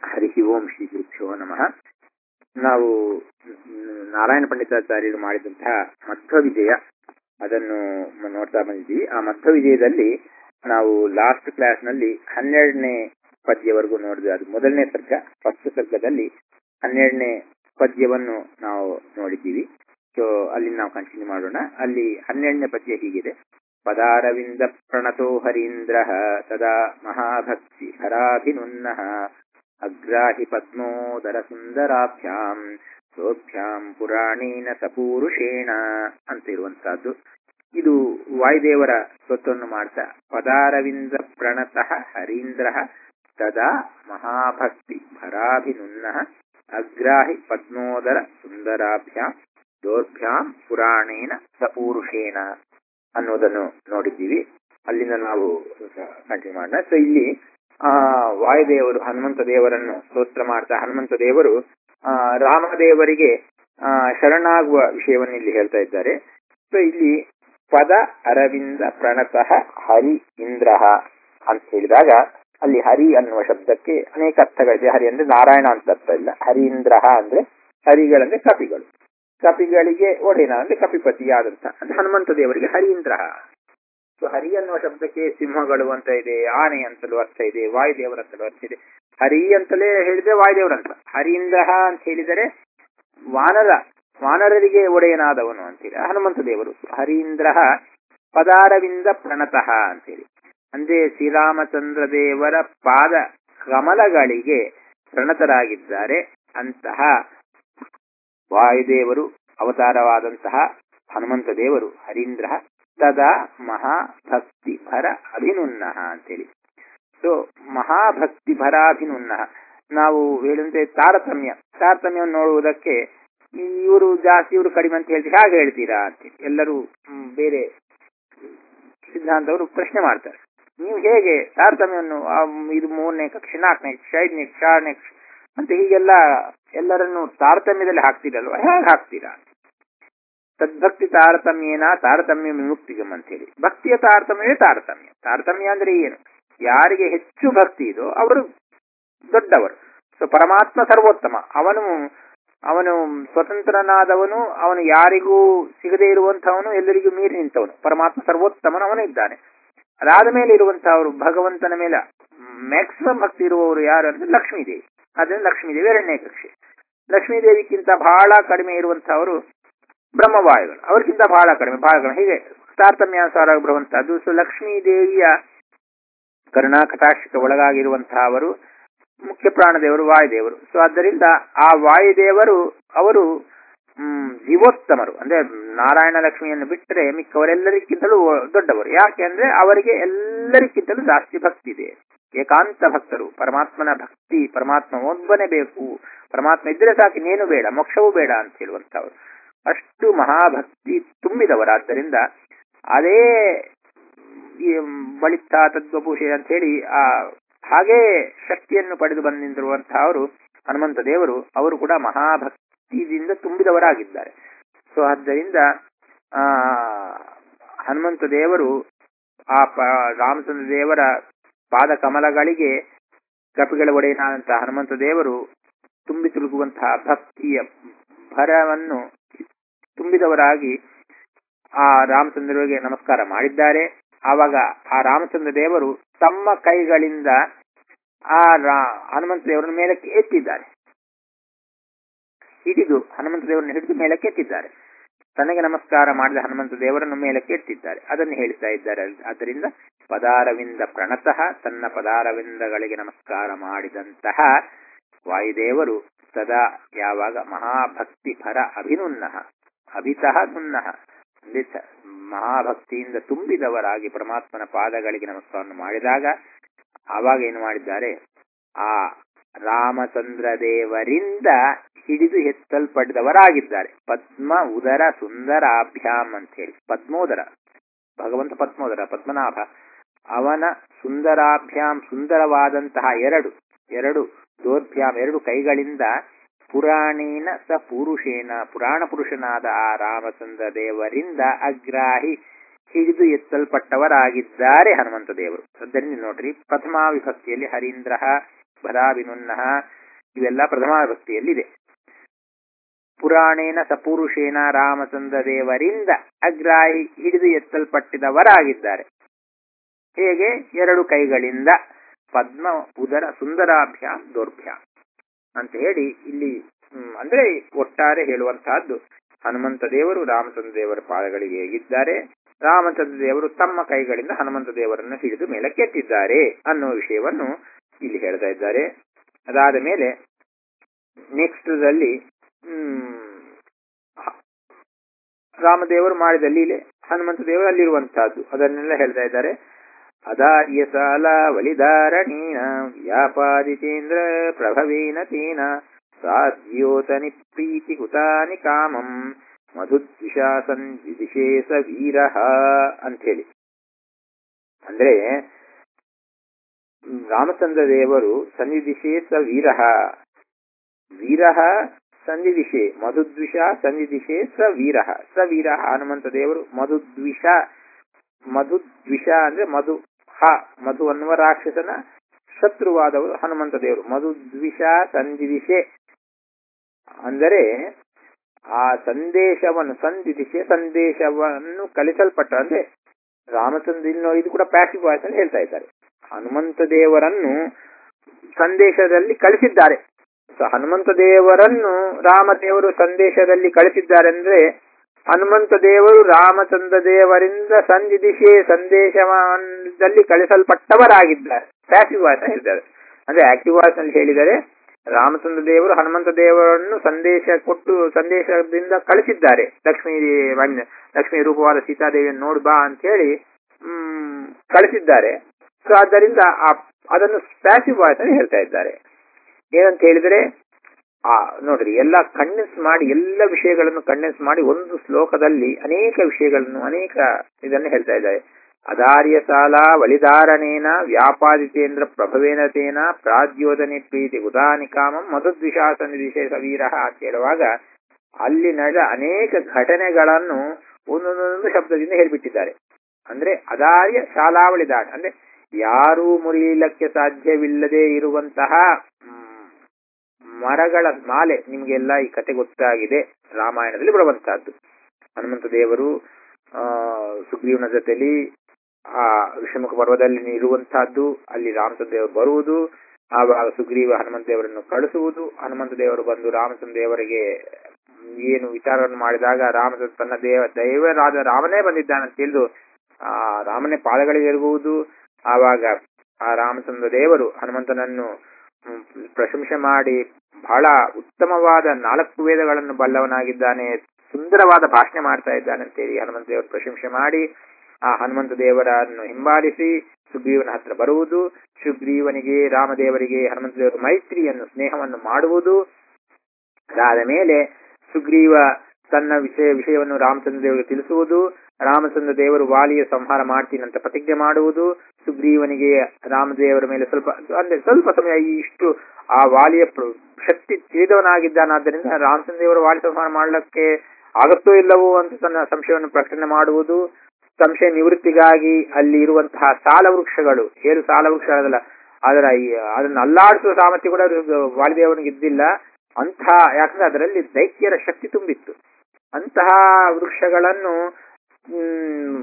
ಹರಿ ಓಂ ಶ್ರೀ ಗುರುಭ್ಯೋ ನಮಃ ನಾವು ಮ್, ನಾರಾಯಣ ಪಂಡಿತಾಚಾರ್ಯರು ಮಾಡಿದಂತಹ ಮಧ್ವ ವಿಜಯ ಅದನ್ನು ಮ- ನೋಡ್ತಾ ಬಂದಿದ್ದೀವಿ ಆ ಮಧ್ವ ವಿಜಯದಲ್ಲಿ ನಾವು ಲಾಸ್ಟ್ ಕ್ಲಾಸ್ ನಲ್ಲಿ ಹನ್ನೆರಡನೇ ಪದ್ಯವರೆಗೂ ನೋಡಿದ್ವಿ ಅದು ಮೊದಲನೇ ಸರ್ಗ ಫಸ್ಟ್ ಸರ್ಗದಲ್ಲಿ ಹನ್ನೆರಡನೇ ಪದ್ಯವನ್ನು ನಾವು ನೋಡಿದ್ದೀವಿ ಸೊ ಅಲ್ಲಿ ನಾವು ಕಂಟಿನ್ಯೂ ಮಾಡೋಣ ಅಲ್ಲಿ ಹನ್ನೆರಡನೇ ಪದ್ಯ ಹೀಗಿದೆ ಪದಾರವಿಂದ ಪ್ರಣತೋ ಹರೀಂದ್ರ ಸದಾ ಮಹಾಭಕ್ತಿ ಹರಾಭಿನುನ್ನಃ ಅಗ್ರಾಹಿ ಪದ್ಮೋದರ ಸುಂದರಾಭ್ಯಾಂ ಸೋಭ್ಯಾಂ ಪುರಾಣೇನ ಸಪೂರುಷೇಣ ಅಂತ ಇರುವಂತಹದ್ದು ಇದು ವಾಯುದೇವರ ಸ್ತೋತ್ರವನ್ನು ಮಾಡ್ತಾ ಪದಾರವಿಂದ ಪ್ರಣತಃ ಹರೀಂದ್ರ ತದಾ ಮಹಾಭಕ್ತಿ ಭರಾಭಿನುನ್ನಃ ಅಗ್ರಾಹಿ ಪದ್ಮೋದರ ಸುಂದರಾಭ್ಯಾಂ ದೋರ್ಭ್ಯಾಂ ಪುರಾಣೇನ ಸಪೂರುಷೇಣ ಅನ್ನೋದನ್ನು ನೋಡಿದ್ದೀವಿ ಅಲ್ಲಿಂದ ನಾವು ಕಂಟಿನ್ಯೂ ಮಾಡೋಣ ಸೊ ಇಲ್ಲಿ ಆ ವಾಯುದೇವರು ಹನುಮಂತ ದೇವರನ್ನು ಸ್ತೋತ್ರ ಮಾಡ್ತಾ ಹನುಮಂತ ದೇವರು ಆ ರಾಮದೇವರಿಗೆ ಆ ಶರಣಾಗುವ ವಿಷಯವನ್ನು ಇಲ್ಲಿ ಹೇಳ್ತಾ ಇದ್ದಾರೆ ಸೊ ಇಲ್ಲಿ ಪದ ಅರವಿಂದ ಪ್ರಣತಃ ಹರಿ ಇಂದ್ರ ಅಂತ ಹೇಳಿದಾಗ ಅಲ್ಲಿ ಹರಿ ಅನ್ನುವ ಶಬ್ದಕ್ಕೆ ಅನೇಕ ಅರ್ಥಗಳಿದೆ ಹರಿ ಅಂದ್ರೆ ನಾರಾಯಣ ಅಂತ ಅರ್ಥ ಇಲ್ಲ ಹರೀಂದ್ರ ಅಂದ್ರೆ ಹರಿಗಳಂದ್ರೆ ಕಪಿಗಳು ಕಪಿಗಳಿಗೆ ಒಡೆಯನ ಅಂದ್ರೆ ಕಪಿಪತಿಯಾದಂತ ಅಂದ್ರೆ ಹನುಮಂತ ದೇವರಿಗೆ ಹರೀಂದ್ರ ಸೊ ಹರಿ ಅನ್ನುವ ಶಬ್ದಕ್ಕೆ ಸಿಂಹಗಳು ಅಂತ ಇದೆ ಆನೆ ಅಂತಲೂ ಅರ್ಥ ಇದೆ ವಾಯುದೇವರಂತಲೂ ಅರ್ಥ ಇದೆ ಹರಿ ಅಂತಲೇ ಹೇಳಿದ್ರೆ ವಾಯುದೇವರಂತ ಹರೀಂದ್ರ ಅಂತ ಹೇಳಿದರೆ ವಾನರ ವಾನರರಿಗೆ ಒಡೆಯನಾದವನು ಅಂತೇಳಿ ಹನುಮಂತ ದೇವರು ಹರೀಂದ್ರ ಪದಾರವಿಂದ ಪ್ರಣತಃ ಅಂತೇಳಿ ಅಂದ್ರೆ ಶ್ರೀರಾಮಚಂದ್ರ ದೇವರ ಪಾದ ಕಮಲಗಳಿಗೆ ಪ್ರಣತರಾಗಿದ್ದಾರೆ ಅಂತಹ ವಾಯುದೇವರು ಅವತಾರವಾದಂತಹ ಹನುಮಂತ ದೇವರು ಹರೀಂದ್ರ ತದಾ ಮಹಾಭಕ್ತಿ ಭರ ಅಭಿನುನ್ನಃ ಅಂತೇಳಿ ಸೊ ಮಹಾಭಕ್ತಿ ಭರಾಭಿನುನ್ನಃ ನಾವು ಹೇಳುವಂತೆ ತಾರತಮ್ಯ ತಾರತಮ್ಯವನ್ನು ನೋಡುವುದಕ್ಕೆ ಇವರು ಜಾಸ್ತಿ ಇವರು ಕಡಿಮೆ ಅಂತ ಹೇಳ್ತೀವಿ ಹೇಗೆ ಹೇಳ್ತೀರಾ ಅಂತ ಎಲ್ಲರೂ ಮ್, ಬೇರೆ ಸಿದ್ಧಾಂತವರು ಪ್ರಶ್ನೆ ಮಾಡ್ತಾರೆ ನೀವು ಹೇಗೆ ತಾರತಮ್ಯವನ್ನು ಆ, ಇದು ಮೂರನೇ ಕಕ್ಷೆ ನಾಲ್ಕನೇ ಕಕ್ಷೆ ಐದನೇ ಕಕ್ಷೆ ಆರನೇ ಕಕ್ಷೆ ಅಂತ ಹೀಗೆಲ್ಲ ಎಲ್ಲರನ್ನು ತಾರತಮ್ಯದಲ್ಲಿ ಹಾಕ್ತೀರಲ್ವ ಹೇಗೆ ಹಾಕ್ತೀರಾ ತದ್ಭಕ್ತಿ ತಾರತಮ್ಯೇನ ತಾರತಮ್ಯ ವಿಮುಕ್ತಿಗಮ್ ಅಂತ ಹೇಳಿ ಭಕ್ತಿಯ ತಾರತಮ್ಯವೇ ತಾರತಮ್ಯ ತಾರತಮ್ಯ ಅಂದ್ರೆ ಏನು ಯಾರಿಗೆ ಹೆಚ್ಚು ಭಕ್ತಿ ಇದೋ ಅವರು ದೊಡ್ಡವರು ಸೊ ಪರಮಾತ್ಮ ಸರ್ವೋತ್ತಮ ಅವನು ಅವನು ಸ್ವತಂತ್ರನಾದವನು ಅವನು ಯಾರಿಗೂ ಸಿಗದೇ ಇರುವಂತಹವನು ಎಲ್ಲರಿಗೂ ಮೀರಿ ನಿಂತವನು ಪರಮಾತ್ಮ ಸರ್ವೋತ್ತಮನು ಅವನು ಇದ್ದಾನೆ ಅದಾದ ಮೇಲೆ ಇರುವಂತಹವರು ಭಗವಂತನ ಮೇಲೆ ಮ್ಯಾಕ್ಸಿಮಮ್ ಭಕ್ತಿ ಇರುವವರು ಯಾರು ಅಂದ್ರೆ ಲಕ್ಷ್ಮೀದೇವಿ ಅದರಿಂದ ಲಕ್ಷ್ಮೀದೇವಿ ಎರಡನೇ ಕಕ್ಷೆ ಲಕ್ಷ್ಮೀದೇವಿಗಿಂತ ಬಹಳ ಕಡಿಮೆ ಇರುವಂತಹವರು ಬ್ರಹ್ಮವಾಯುಗಳು ಅವರಿಗಿಂತ ಬಹಳ ಕಡಿಮೆ ಬಹಳ ಕಡಿಮೆ ಹೀಗೆ ತಾರತಮ್ಯಾನುಸಾರ ಬರುವಂತಹದ್ದು ಸೊ ಲಕ್ಷ್ಮೀ ದೇವಿಯ ಕರುಣಾಕಟಾಕ್ಷಕ್ಕೆ ಒಳಗಾಗಿರುವಂತಹ ಅವರು ಮುಖ್ಯ ಪ್ರಾಣದೇವರು ವಾಯುದೇವರು ಸೊ ಆದ್ದರಿಂದ ಆ ವಾಯುದೇವರು ಅವರು ಹ್ಮ್ ಜೀವೋತ್ತಮರು ಅಂದ್ರೆ ನಾರಾಯಣ ಲಕ್ಷ್ಮಿಯನ್ನು ಬಿಟ್ಟರೆ ಮಿಕ್ಕವರೆಲ್ಲರಿಗಿಂತಲೂ ದೊಡ್ಡವರು ಯಾಕೆ ಅಂದ್ರೆ ಅವರಿಗೆ ಎಲ್ಲರಿಗಿಂತಲೂ ಜಾಸ್ತಿ ಭಕ್ತಿ ಇದೆ ಏಕಾಂತ ಭಕ್ತರು ಪರಮಾತ್ಮನ ಭಕ್ತಿ ಪರಮಾತ್ಮ ಒಬ್ಬನೇ ಬೇಕು ಪರಮಾತ್ಮ ಇದ್ರೆ ಸಾಕು ಇನ್ನೇನು ಬೇಡ ಮೋಕ್ಷವೂ ಬೇಡ ಅಂತ ಹೇಳುವಂತವರು ಅಷ್ಟು ಮಹಾಭಕ್ತಿ ತುಂಬಿದವರಾದ್ದರಿಂದ ಅದೇ ಈ ಬಳಿತ ತದ್ವಪೂಷೆ ಅಂತ ಹೇಳಿ ಆ ಹಾಗೇ ಶಕ್ತಿಯನ್ನು ಪಡೆದು ಬಂದಿರುವಂತಹ ಅವರು ಹನುಮಂತ ದೇವರು ಅವರು ಕೂಡ ಮಹಾಭಕ್ತಿಯಿಂದ ತುಂಬಿದವರಾಗಿದ್ದಾರೆ ಸೊ ಆದ್ದರಿಂದ ಆ ಹನುಮಂತ ದೇವರು ಆ ಪ ರಾಮಚಂದ್ರ ದೇವರ ಪಾದ ಕಮಲಗಳಿಗೆ ಕಪಿಗಳ ಒಡೆಯನಾದಂತಹ ಹನುಮಂತ ದೇವರು ತುಂಬಿ ತುಳುಕುವಂತಹ ಭಕ್ತಿಯ ಭರವನ್ನು ತುಂಬಿದವರಾಗಿ ಆ ರಾಮಚಂದ್ರರಿಗೆ ನಮಸ್ಕಾರ ಮಾಡಿದ್ದಾರೆ ಆವಾಗ ಆ ರಾಮಚಂದ್ರ ದೇವರು ತಮ್ಮ ಕೈಗಳಿಂದ ಆ ರಾ- ಹನುಮಂತ ದೇವರನ್ನು ಮೇಲಕ್ಕೆ ಎತ್ತಿದ್ದಾರೆ ಹಿಡಿದು ಹನುಮಂತ ದೇವರನ್ನು ಹಿಡಿದು ಮೇಲಕ್ಕೆ ಎತ್ತಿದ್ದಾರೆ ತನಗೆ ನಮಸ್ಕಾರ ಮಾಡಿದ ಹನುಮಂತ ದೇವರನ್ನು ಮೇಲಕ್ಕೆ ಎತ್ತಿದ್ದಾರೆ ಅದನ್ನು ಹೇಳ್ತಾ ಇದ್ದಾರೆ ಆದ್ದರಿಂದ ಪದಾರವಿಂದ ಪ್ರಣತಃ ತನ್ನ ಪದಾರವಿಂದಗಳಿಗೆ ನಮಸ್ಕಾರ ಮಾಡಿದಂತಹ ವಾಯುದೇವರು ಸದಾ ಯಾವಾಗ ಮಹಾಭಕ್ತಿ ಫರ ಅಭಿನುನ್ನಃ ಅಭಿತಃ ನುನ್ನಃ ಅಂದ್ರೆ ಸ- ಮಹಾಭಕ್ತಿಯಿಂದ ತುಂಬಿದವರಾಗಿ ಪರಮಾತ್ಮನ ಪಾದಗಳಿಗೆ ನಮಸ್ಕಾರವನ್ನು ಮಾಡಿದಾಗ ಆವಾಗ ಏನು ಮಾಡಿದ್ದಾರೆ ಆ ರಾಮಚಂದ್ರ ದೇವರಿಂದ ಹಿಡಿದು ಎತ್ತಲ್ಪಡೆದವರಾಗಿದ್ದಾರೆ ಪದ್ಮ ಉದರ ಸುಂದರಾಭ್ಯಾಮ್ ಅಂತ ಹೇಳಿ ಪದ್ಮೋದರ ಭಗವಂತ ಪದ್ಮೋದರ ಪದ್ಮನಾಭ ಅವನ ಸುಂದರಾಭ್ಯಾಂ ಸುಂದರವಾದಂತಹ ಎರಡು ಎರಡು ದೋರ್ಭ್ಯಾಂ ಎರಡು ಕೈಗಳಿಂದ ಪುರಾಣೇನ ಸ ಪುರುಷೇನ ಪುರಾಣ ಪುರುಷನಾದ ಆ ರಾಮಚಂದ್ರ ದೇವರಿಂದ ಅಗ್ರಾಹಿ ಹಿಡಿದು ಎತ್ತಲ್ಪಟ್ಟವರಾಗಿದ್ದಾರೆ ಹನುಮಂತ ದೇವರು ಆದ್ದರಿಂದ ನೋಡ್ರಿ ಪ್ರಥಮ ವಿಭಕ್ತಿಯಲ್ಲಿ ಹರೀಂದ್ರ ಭರಾಭಿನುನ್ನಃ ಇವೆಲ್ಲ ಪ್ರಥಮ ಭಕ್ತಿಯಲ್ಲಿದೆ ಪುರಾಣೇನ ಸಪುರುಷೇನ ರಾಮಚಂದ್ರ ದೇವರಿಂದ ಅಗ್ರಾಹಿ ಹಿಡಿದು ಎತ್ತಲ್ಪಟ್ಟಿದವರಾಗಿದ್ದಾರೆ ಹೇಗೆ ಎರಡು ಕೈಗಳಿಂದ ಪದ್ಮ ಉದರ ಸುಂದರಾಭ್ಯಾಂ ದೌರ್ಭ್ಯಾಂ ಅಂತ ಹೇಳಿ ಇಲ್ಲಿ ಹ್ಮ್, ಅಂದ್ರೆ ಒಟ್ಟಾರೆ ಹೇಳುವಂತಹದ್ದು ಹನುಮಂತ ದೇವರು ರಾಮಚಂದ್ರ ದೇವರ ಪಾದಗಳಿಗೆ ಹೇಗಿದ್ದಾರೆ ರಾಮಚಂದ್ರ ದೇವರು ತಮ್ಮ ಕೈಗಳಿಂದ ಹನುಮಂತ ದೇವರನ್ನು ಹಿಡಿದು ಮೇಲಕ್ಕೆತ್ತಿದ್ದಾರೆ ಅನ್ನೋ ವಿಷಯವನ್ನು ಇಲ್ಲಿ ಹೇಳ್ತಾ ಇದ್ದಾರೆ ಅದಾದ ಮೇಲೆ ನೆಕ್ಸ್ಟ್ ದಲ್ಲಿ ಹ್ಮ್, ಹ- ರಾಮದೇವರು ಮಾಡಿದ ಲೀಲೆ ಹನುಮಂತ ದೇವರು ಅಲ್ಲಿರುವಂತಹದ್ದು ಅದನ್ನೆಲ್ಲ ಹೇಳ್ತಾ ಇದ್ದಾರೆ ಅದಾರ್ಯ ಸಾಲ ವಲಿಧಾರಣೀನ ವ್ಯಾಪಾದಿತೇಂದ್ರ ಪ್ರಭವೇನ ತೇನ ಸಾಧ್ಯೋತನಿ ಪ್ರೀತಿ ಕುತಾನಿ ಕಾಮಂ ಮಧುದ್ವಿಷಾಸನ್ ವಿದಿಶೇಷ ವೀರಃ ಅಂಥೇಳಿ ಅಂದ್ರೆ ಹ್ಮ್, ರಾಮಚಂದ್ರ ದೇವರು ಸನ್ನಿಧಿಶೇಷ ವೀರಃ ವೀರಃ ಸಂಧಿದಿಶೆ ಮಧುದ್ವಿಷ ಸಂಧಿದಿಶೆ ಸ ವೀರಃ ಸ ವೀರಃ ಹನುಮಂತ ದೇವರು ಮಧುದ್ವಿಷ ಮಧುದ್ವಿಷ ಅಂದ್ರೆ ಮಧು ಹ ಮಧು ಅನ್ನುವ ರಾಕ್ಷಸನ ಶತ್ರುವಾದವರು ಹನುಮಂತ ದೇವರು ಮಧುದ್ವಿಷ ಸಂಧಿದಿಶೆ ಅಂದರೆ ಆ ಸಂದೇಶವನ್ನು ಸಂಧಿದಿಶೆ ಸಂದೇಶವನ್ನು ಕಲಿಸಲ್ಪಟ್ಟ ಅಂದ್ರೆ ರಾಮಚಂದ್ರ ಇನ್ನು ಇದು ಕೂಡ ಪ್ಯಾಸಿವ್ ವಾಯ್ಸ್ ಅಂತ ಹೇಳ್ತಾ ಇದ್ದಾರೆ ಹನುಮಂತ ದೇವರನ್ನು ಸಂದೇಶದಲ್ಲಿ ಕಳಿಸಿದ್ದಾರೆ ಸೊ ಹನುಮಂತ ದೇವರನ್ನು ರಾಮದೇವರು ಸಂದೇಶದಲ್ಲಿ ಕಳಿಸಿದ್ದಾರೆ ಅಂದ್ರೆ ಹನುಮಂತ ದೇವರು ರಾಮಚಂದ್ರ ದೇವರಿಂದ ಸಂಧಿದಿಶೆ ಸಂದೇಶದಲ್ಲಿ ಕಳಿಸಲ್ಪಟ್ಟವರಾಗಿದ್ದಾರೆ ಪ್ಯಾಸಿವ್ ವಾಯ್ಸ್ ಹೇಳ್ತಾರೆ ಅಂದ್ರೆ ಆಕ್ಟಿವ್ ವಾಯ್ಸ್ ನಲ್ಲಿ ಹೇಳಿದರೆ ರಾಮಚಂದ್ರ ದೇವರು ಹನುಮಂತ ದೇವರನ್ನು ಸಂದೇಶ ಕೊಟ್ಟು ಸಂದೇಶದಿಂದ ಕಳಿಸಿದ್ದಾರೆ ಲಕ್ಷ್ಮೀ ವನ್ಯ- ಲಕ್ಷ್ಮೀ ರೂಪವಾದ ಸೀತಾದೇವಿಯನ್ನು ನೋಡ್ ಬಾ ಅಂತ ಹೇಳಿ ಹ್ಮ್ ಕಳಿಸಿದ್ದಾರೆ ಸೊ ಆದ್ದರಿಂದ ಆ ಅದನ್ನು ಪ್ಯಾಸಿವ್ ವಾಯ್ಸ್ ಅಲ್ಲಿ ಹೇಳ್ತಾ ಇದ್ದಾರೆ ಏನಂತ ಹೇಳಿದ್ರೆ ಆ ನೋಡ್ರಿ ಎಲ್ಲ ಕಂಡೆನ್ಸ್ ಮಾಡಿ ಎಲ್ಲ ವಿಷಯಗಳನ್ನು ಕಂಡೆನ್ಸ್ ಮಾಡಿ ಒಂದು ಶ್ಲೋಕದಲ್ಲಿ ಅನೇಕ ವಿಷಯಗಳನ್ನು ಅನೇಕ ಇದನ್ನು ಹೇಳ್ತಾ ಇದ್ದಾರೆ ಅದಾರ್ಯ ಸಾಲ ವಳಿಧಾರಣೇನ ವ್ಯಾಪಾದಿತೇಂದ್ರ ಪ್ರಭವೇನ ತೇನ ಪ್ರಾದ್ಯೋಧನೆ ಪ್ರೀತಿ ಉದಾನಿ ಕಾಮಂ ಮಧುದ್ವಿಷಾಸನ ವಿಶೇಷ ವೀರ ಅಂತ ಹೇಳುವಾಗ ಅಲ್ಲಿ ನಡೆದ ಅನೇಕ ಘಟನೆಗಳನ್ನು ಒಂದೊಂದೊಂದು ಶಬ್ದದಿಂದ ಹೇಳ್ಬಿಟ್ಟಿದ್ದಾರೆ ಅಂದ್ರೆ ಅದಾರ್ಯ ಶಾಲಾವಳಿದಾಣ ಅಂದ್ರೆ ಯಾರೂ ಮುರಿಯಲಿಕ್ಕೆ ಸಾಧ್ಯವಿಲ್ಲದೆ ಇರುವಂತಹ ಮ್, ಮರಗಳ ಮಾಲೆ ನಿಮ್ಗೆಲ್ಲ ಈ ಕತೆ ಗೊತ್ತಾಗಿದೆ ರಾಮಾಯಣದಲ್ಲಿ ಬರುವಂತಹದ್ದು ಹನುಮಂತ ದೇವರು ಆ ಸುಗ್ರೀವನ ಜೊತೆಲಿ ಆ ಋಷಮುಖ ಪರ್ವದಲ್ಲಿ ಇರುವಂತಹದ್ದು ಅಲ್ಲಿ ರಾಮಚಂದ್ರ ದೇವರು ಬರುವುದು ಆವಾಗ ಸುಗ್ರೀವ ಹನುಮಂತ ದೇವರನ್ನು ಕಳಿಸುವುದು ಹನುಮಂತ ದೇವರು ಬಂದು ರಾಮಚಂದ್ರ ದೇವರಿಗೆ ಏನು ವಿಚಾರವನ್ನು ಮಾಡಿದಾಗ ರಾಮಚಂದ್ರ ತನ್ನ ದೇವ ದೈವರಾದ ರಾಮನೇ ಬಂದಿದ್ದಾನಂತ ತಿಳಿದು ಆ ರಾಮನೇ ಪಾದಗಳಿಗೆ ಇರುವುದು ಆವಾಗ ಆ ರಾಮಚಂದ್ರ ದೇವರು ಹನುಮಂತನನ್ನು ಹ್ಮ್, ಪ್ರಶಂಸೆ ಮಾಡಿ ಬಹಳ ಉತ್ತಮವಾದ ನಾಲ್ಕು ವೇದಗಳನ್ನು ಬಲ್ಲವನಾಗಿದ್ದಾನೆ ಸುಂದರವಾದ ಭಾಷಣ ಮಾಡ್ತಾ ಇದ್ದಾನೆ ಅಂತೇಳಿ ಹನುಮಂತ ದೇವರು ಪ್ರಶಂಸೆ ಮಾಡಿ ಆ ಹನುಮಂತ ದೇವರನ್ನು ಹಿಂಬಾಲಿಸಿ ಸುಗ್ರೀವನ ಹತ್ರ ಬರುವುದು ಸುಗ್ರೀವನಿಗೆ ರಾಮದೇವರಿಗೆ ಹನುಮಂತ ದೇವರ ಮೈತ್ರಿಯನ್ನು ಸ್ನೇಹವನ್ನು ಮಾಡುವುದು ಅದಾದ ಮೇಲೆ ಸುಗ್ರೀವ ತನ್ನ ವಿಷಯ ವಿಷಯವನ್ನು ರಾಮಚಂದ್ರ ದೇವರಿಗೆ ತಿಳಿಸುವುದು ರಾಮಚಂದ್ರ ದೇವರು ವಾಲಿಯ ಸಂಹಾರ ಮಾಡ್ತೀನಿ ಅಂತ ಪ್ರತಿಜ್ಞೆ ಮಾಡುವುದು ಸುಗ್ರೀವನಿಗೆ ರಾಮದೇವರ ಮೇಲೆ ಸ್ವಲ್ಪ ಅಂದ್ರೆ ಸ್ವಲ್ಪ ಸಮಯ ಈ ಇಷ್ಟು ಆ ವಾಲಿಯ ಪ್ರ- ಶಕ್ತಿ ತಿಳಿದವನಾಗಿದ್ದಾನಾದ್ದರಿಂದ ರಾಮಚಂದ್ರ ದೇವರು ವಾಲಿ ಸಂಹಾರ ಮಾಡಲಿಕ್ಕೆ ಆಗತ್ತೋ ಇಲ್ಲವೋ ಅಂತ ತನ್ನ ಸಂಶಯವನ್ನು ಪ್ರಕಟಣೆ ಮಾಡುವುದು ಸಂಶಯ ನಿವೃತ್ತಿಗಾಗಿ ಅಲ್ಲಿ ಇರುವಂತಹ ಸಾಲ ವೃಕ್ಷಗಳು ಏಳು ಸಾಲ ವೃಕ್ಷಗಳಲ್ಲ ಅದರ ಈ ಅದನ್ನು ಅಲ್ಲಾಡಿಸುವ ಸಾಮರ್ಥ್ಯ ಕೂಡ ವಾಲಿದೇವನಿಗೆ ಇದ್ದಿಲ್ಲ ಅಂತಹ ಯಾಕಂದ್ರೆ ಅದರಲ್ಲಿ ದೈತ್ಯರ ಶಕ್ತಿ ತುಂಬಿತ್ತು ಅಂತಹ ವೃಕ್ಷಗಳನ್ನು ಹ್ಮ್,